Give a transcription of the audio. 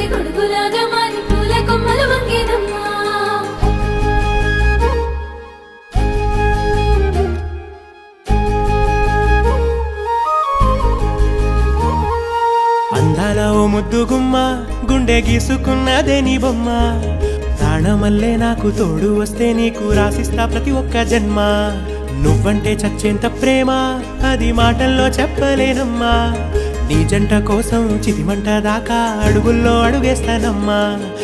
గొడుగులాగా మారి పూల కొమ్మలు వంగేనమ్మా అందాల ఓ ముద్దు గుమ్మ గుండె గీసుకున్నదే నీ బొమ్మ ప్రాణమల్లే నాకు తోడు వస్తే నీకు రాసిస్తా ప్రతి ఒక్క జన్మ నువ్వంటే చచ్చేంత ప్రేమ అది మాటల్లో చెప్పలేనమ్మా నీ జంట కోసం చితిమంట దాకా అడుగుల్లో అడుగేస్తానమ్మా